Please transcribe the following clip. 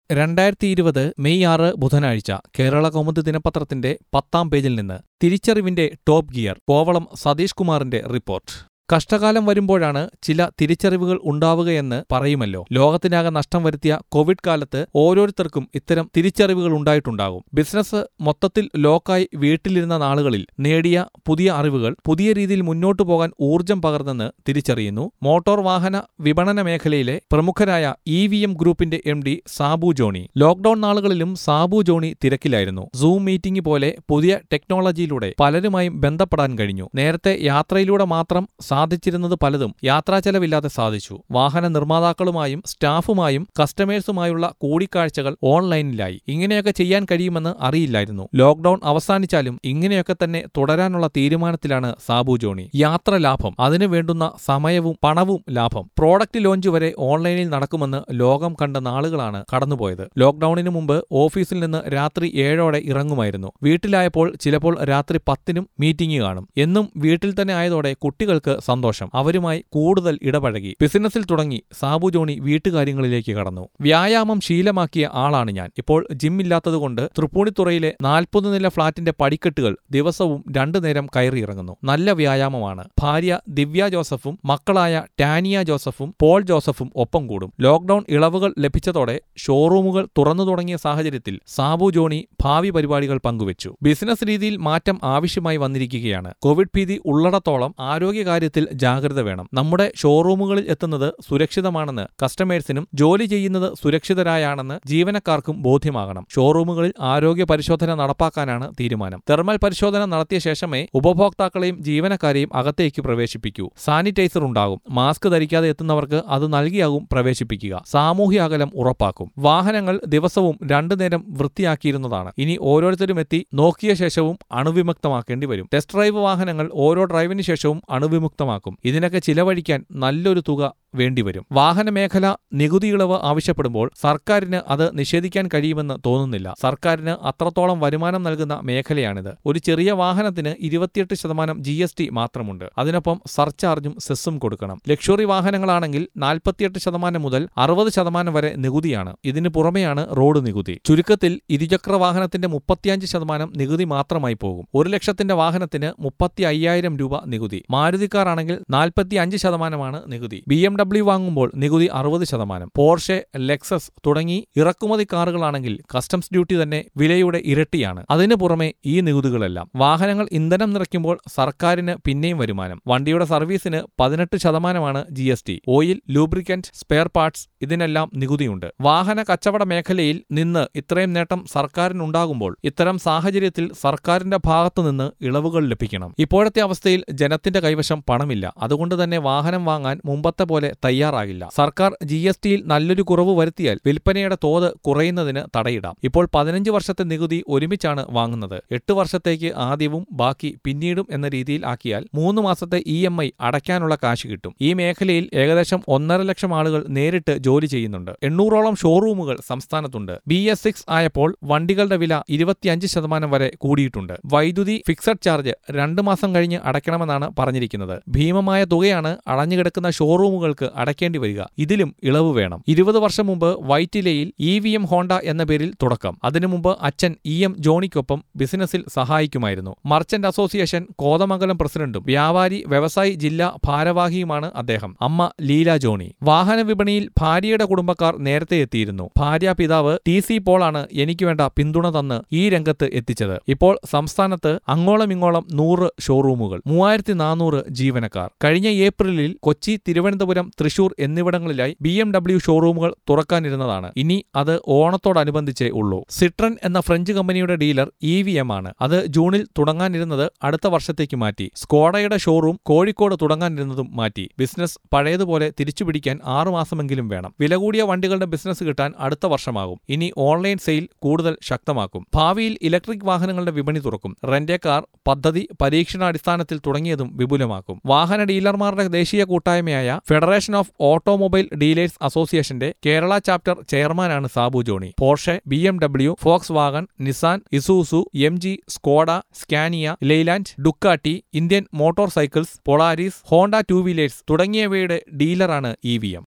രണ്ടായിരത്തി ഇരുപത് മെയ് ആറ് ബുധനാഴ്ച കേരള കൗമുദി ദിനപത്രത്തിന്റെ പത്താം പേജിൽ നിന്ന് തിരിച്ചറിവിന്റെ ടോപ്പ് ഗിയർ കോവളം സതീഷ് കുമാറിന്റെ റിപ്പോർട്ട് കഷ്ടകാലം വരുമ്പോഴാണ് ചില തിരിച്ചറിവുകൾ ഉണ്ടാവുകയെന്ന് പറയുമല്ലോ ലോകത്തിനാകെ നഷ്ടം വരുത്തിയ കോവിഡ് കാലത്ത് ഓരോരുത്തർക്കും ഇത്തരം തിരിച്ചറിവുകൾ ഉണ്ടായിട്ടുണ്ടാകും ബിസിനസ് മൊത്തത്തിൽ ലോക്കായി വീട്ടിലിരുന്ന നാളുകളിൽ നേടിയ പുതിയ അറിവുകൾ പുതിയ രീതിയിൽ മുന്നോട്ടു പോകാൻ ഊർജം പകർന്നെന്ന് തിരിച്ചറിയുന്നു മോട്ടോർ വാഹന വിപണന മേഖലയിലെ പ്രമുഖരായ ഇ വി എം ഗ്രൂപ്പിന്റെ M D Sabu Johnny lockdown നാളുകളിലും സാബു ജോണി തിരക്കിലായിരുന്നു സൂം മീറ്റിംഗ് പോലെ പുതിയ ടെക്നോളജിയിലൂടെ പലരുമായും ബന്ധപ്പെടാൻ കഴിഞ്ഞു നേരത്തെ യാത്രയിലൂടെ മാത്രം സാധിച്ചിരുന്നത് പലതും യാത്രാ ചെലവില്ലാതെ സാധിച്ചു വാഹന നിർമ്മാതാക്കളുമായും സ്റ്റാഫുമായും കസ്റ്റമേഴ്സുമായുള്ള കൂടിക്കാഴ്ചകൾ ഓൺലൈനിലായി ഇങ്ങനെയൊക്കെ ചെയ്യാൻ കഴിയുമെന്ന് അറിയില്ലായിരുന്നു ലോക്ഡൌൺ അവസാനിച്ചാലും ഇങ്ങനെയൊക്കെ തന്നെ തുടരാനുള്ള തീരുമാനത്തിലാണ് സാബു ജോണി യാത്ര ലാഭം അതിനു വേണ്ടുന്ന സമയവും പണവും ലാഭം പ്രോഡക്റ്റ് ലോഞ്ച് വരെ ഓൺലൈനിൽ നടക്കുമെന്ന് ലോകം കണ്ട നാളുകളാണ് കടന്നുപോയത് ലോക്ഡൌണിന് മുമ്പ് ഓഫീസിൽ നിന്ന് രാത്രി ഏഴോടെ ഇറങ്ങുമായിരുന്നു വീട്ടിലായപ്പോൾ ചിലപ്പോൾ രാത്രി പത്തിനും മീറ്റിംഗ് കാണും എന്നും വീട്ടിൽ തന്നെ ആയതോടെ കുട്ടികൾക്ക് സന്തോഷം അവരുമായി കൂടുതൽ ഇടപഴകി ബിസിനസ്സിൽ തുടങ്ങി സാബു ജോണി വീട്ടുകാര്യങ്ങളിലേക്ക് കടന്നു വ്യായാമം ശീലമാക്കിയ ആളാണ് ഞാൻ ഇപ്പോൾ ജിം ഇല്ലാത്തതുകൊണ്ട് തൃപ്പൂണിത്തുറയിലെ നാൽപ്പത് നില ഫ്ളാറ്റിന്റെ പടിക്കെട്ടുകൾ ദിവസവും രണ്ടു നേരം കയറിയിറങ്ങുന്നു നല്ല വ്യായാമമാണ് ഭാര്യ ദിവ്യ ജോസഫും മക്കളായ ടാനിയ ജോസഫും പോൾ ജോസഫും ഒപ്പം കൂടും ലോക്ഡൌൺ ഇളവുകൾ ലഭിച്ചതോടെ ഷോറൂമുകൾ തുറന്നു തുടങ്ങിയ സാഹചര്യത്തിൽ സാബു ജോണി ഭാവി പരിപാടികൾ പങ്കുവച്ചു ബിസിനസ് രീതിയിൽ മാറ്റം ആവശ്യമായി വന്നിരിക്കുകയാണ് കോവിഡ് ഭീതി ഉള്ളിടത്തോളം ആരോഗ്യകാര്യത്തിൽ ജാഗ്രത വേണം നമ്മുടെ ഷോറൂമുകളിൽ എത്തുന്നത് സുരക്ഷിതമാണെന്ന് കസ്റ്റമേഴ്സിനും ജോലി ചെയ്യുന്നത് സുരക്ഷിതരായാണെന്ന് ജീവനക്കാർക്കും ബോധ്യമാകണം ഷോറൂമുകളിൽ ആരോഗ്യ പരിശോധന നടപ്പാക്കാനാണ് തീരുമാനം തെർമൽ പരിശോധന നടത്തിയ ശേഷമേ ഉപഭോക്താക്കളെയും ജീവനക്കാരെയും അകത്തേക്ക് പ്രവേശിപ്പിക്കൂ സാനിറ്റൈസർ ഉണ്ടാകും മാസ്ക് ധരിക്കാതെ എത്തുന്നവർക്ക് അത് നൽകിയാകും പ്രവേശിപ്പിക്കുക സാമൂഹ്യ അകലം ഉറപ്പാക്കും വാഹനങ്ങൾ ദിവസവും രണ്ടു നേരം വൃത്തിയാക്കിയിരുന്നതാണ് ഇനി ഓരോരുത്തരും എത്തി നോക്കിയ ശേഷവും അണുവിമുക്തമാക്കേണ്ടി വരും ടെസ്റ്റ് ഡ്രൈവ് വാഹനങ്ങൾ ഓരോ ഡ്രൈവിന് ശേഷവും അണുവിമുക്തമാക്കും ഇതിനൊക്കെ ചിലവഴിക്കാൻ നല്ലൊരു തുക വേണ്ടിവരും വാഹനമേഖല നികുതി ഇളവ് ആവശ്യപ്പെടുമ്പോൾ സർക്കാരിന് അത് നിഷേധിക്കാൻ കഴിയുമെന്ന് തോന്നുന്നില്ല സർക്കാരിന് അത്രത്തോളം വരുമാനം നൽകുന്ന മേഖലയാണിത് ഒരു ചെറിയ വാഹനത്തിന് ഇരുപത്തിയെട്ട് ശതമാനം ജി എസ് ടി മാത്രമുണ്ട് അതിനൊപ്പം സർചാർജും സെസ്സും കൊടുക്കണം ലക്ഷറി വാഹനങ്ങളാണെങ്കിൽ നാൽപ്പത്തിയെട്ട് ശതമാനം മുതൽ അറുപത് ശതമാനം വരെ നികുതിയാണ് ഇതിന് പുറമെയാണ് റോഡ് നികുതി ചുരുക്കത്തിൽ ഇരുചക്ര വാഹനത്തിന്റെ മുപ്പത്തിയഞ്ച് ശതമാനം നികുതി മാത്രമായി പോകും ഒരു ലക്ഷത്തിന്റെ വാഹനത്തിന് മുപ്പത്തി അയ്യായിരം രൂപ നികുതി മാരുതി കാർ ആണെങ്കിൽ നാൽപ്പത്തി അഞ്ച് ശതമാനമാണ് നികുതി ബി എം ഡബ്ല്യു വാങ്ങുമ്പോൾ നികുതി അറുപത് ശതമാനം പോർഷെ ലെക്സസ് തുടങ്ങി ഇറക്കുമതി കാറുകളാണെങ്കിൽ കസ്റ്റംസ് ഡ്യൂട്ടി തന്നെ വിലയുടെ ഇരട്ടിയാണ് അതിനു പുറമെ ഈ നികുതികളെല്ലാം വാഹനങ്ങൾ ഇന്ധനം നിറയ്ക്കുമ്പോൾ സർക്കാരിന് പിന്നെയും വരുമാനം വണ്ടിയുടെ സർവീസിന് പതിനെട്ട് ശതമാനമാണ് G S T oil lubricant spare parts ഇതിനെല്ലാം നികുതിയുണ്ട് വാഹന കച്ചവട മേഖലയിൽ നിന്ന് ഇത്രയും നേട്ടം സർക്കാരിനുണ്ടാകുമ്പോൾ ഇത്തരം സാഹചര്യത്തിൽ സർക്കാരിന്റെ ഭാഗത്തു നിന്ന് ഇളവുകൾ ലഭിക്കണം ഇപ്പോഴത്തെ അവസ്ഥയിൽ ജനത്തിന്റെ കൈവശം പണമില്ല അതുകൊണ്ട് തന്നെ വാഹനം വാങ്ങാൻ മുമ്പത്തെ പോലെ തയ്യാറാകില്ല സർക്കാർ ജി എസ് ടിയിൽ നല്ലൊരു കുറവ് വരുത്തിയാൽ വിൽപ്പനയുടെ തോത് കുറയുന്നതിന് തടയിടാം ഇപ്പോൾ പതിനഞ്ച് വർഷത്തെ നികുതി ഒരുമിച്ചാണ് വാങ്ങുന്നത് എട്ട് വർഷത്തേക്ക് ആദ്യവും ബാക്കി പിന്നീടും എന്ന രീതിയിൽ ആക്കിയാൽ മൂന്ന് മാസത്തെ ഇ എം ഐ അടയ്ക്കാനുള്ള കാശ് കിട്ടും ഈ മേഖലയിൽ ഏകദേശം ഒന്നര ലക്ഷം ആളുകൾ നേരിട്ട് ജോലി ചെയ്യുന്നുണ്ട് എണ്ണൂറോളം ഷോറൂമുകൾ സംസ്ഥാനത്തുണ്ട് ബി എസ് സിക്സ് ആയപ്പോൾ വണ്ടികളുടെ വില ഇരുപത്തിയഞ്ച് ശതമാനം വരെ കൂടിയിട്ടുണ്ട് വൈദ്യുതി ഫിക്സഡ് ചാർജ് രണ്ട് മാസം കഴിഞ്ഞ് അടയ്ക്കണമെന്നാണ് പറഞ്ഞിരിക്കുന്നത് ഭീമമായ തുകയാണ് അടഞ്ഞുകിടക്കുന്ന ഷോറൂമുകൾക്ക് അടയ്ക്കേണ്ടി വരിക ഇതിലും ഇളവ് വേണം ഇരുപത് വർഷം മുമ്പ് വൈറ്റിലയിൽ ഇ വി എം ഹോണ്ട എന്ന പേരിൽ തുടക്കം അതിനു മുമ്പ് അച്ഛൻ ഇ എം ജോണിക്കൊപ്പം ബിസിനസ്സിൽ സഹായിക്കുമായിരുന്നു മർച്ചന്റ് അസോസിയേഷൻ കോതമംഗലം പ്രസിഡന്റും വ്യാപാരി വ്യവസായി ജില്ലാ ഭാരവാഹിയുമാണ് അദ്ദേഹം അമ്മ ലീല ജോണി വാഹന വിപണിയിൽ ഭാര്യയുടെ കുടുംബക്കാർ നേരത്തെ എത്തിയിരുന്നു ഭാര്യ പിതാവ് ടി സി പോളാണ് എനിക്ക് വേണ്ട പിന്തുണ തന്ന് ഈ രംഗത്ത് എത്തിച്ചത് ഇപ്പോൾ സംസ്ഥാനത്ത് അങ്ങോളം ഇങ്ങോളം നൂറ് ഷോറൂമുകൾ മൂവായിരത്തി നാനൂറ് ജീവനക്കാർ കഴിഞ്ഞ ഏപ്രിലിൽ കൊച്ചി തിരുവനന്തപുരം തൃശൂർ എന്നിവിടങ്ങളിലായി ബി എം ഡബ്ല്യു ഷോറൂമുകൾ തുറക്കാനിരുന്നതാണ് ഇനി അത് ഓണത്തോടനുബന്ധിച്ചേ ഉള്ളൂ സിട്രൻ എന്ന ഫ്രഞ്ച് കമ്പനിയുടെ ഡീലർ ഇ വി എം ആണ് അത് ജൂണിൽ തുടങ്ങാനിരുന്നത് അടുത്ത വർഷത്തേക്ക് മാറ്റി സ്കോഡയുടെ ഷോറൂം കോഴിക്കോട് തുടങ്ങാനിരുന്നതും മാറ്റി ബിസിനസ് പഴയതുപോലെ തിരിച്ചുപിടിക്കാൻ ആറുമാസമെങ്കിലും വേണം വില കൂടിയ വണ്ടികളുടെ ബിസിനസ് കിട്ടാൻ അടുത്ത വർഷമാകും ഇനി ഓൺലൈൻ സെയിൽ കൂടുതൽ ശക്തമാക്കും ഭാവിയിൽ ഇലക്ട്രിക് വാഹനങ്ങളുടെ വിപണി തുറക്കും റെന്റേ കാർ പദ്ധതി പരീക്ഷണാടിസ്ഥാനത്തിൽ തുടങ്ങിയതും വിപുലമാക്കും വാഹന ഡീലർമാരുടെ ദേശീയ കൂട്ടായ്മയായ ഫെഡറേഷൻ ഓഫ് ഓട്ടോമൊബൈൽ ഡീലേഴ്സ് അസോസിയേഷന്റെ കേരള ചാപ്റ്റർ ചെയർമാനാണ് Sabu Johnny Porsche B M W Volkswagen Nissan Isuzu M G Skoda Scania Leyland Ducati Indian motorcycles Polaris Honda two wheelers തുടങ്ങിയവയുടെ ഡീലറാണ് ഇ വി എം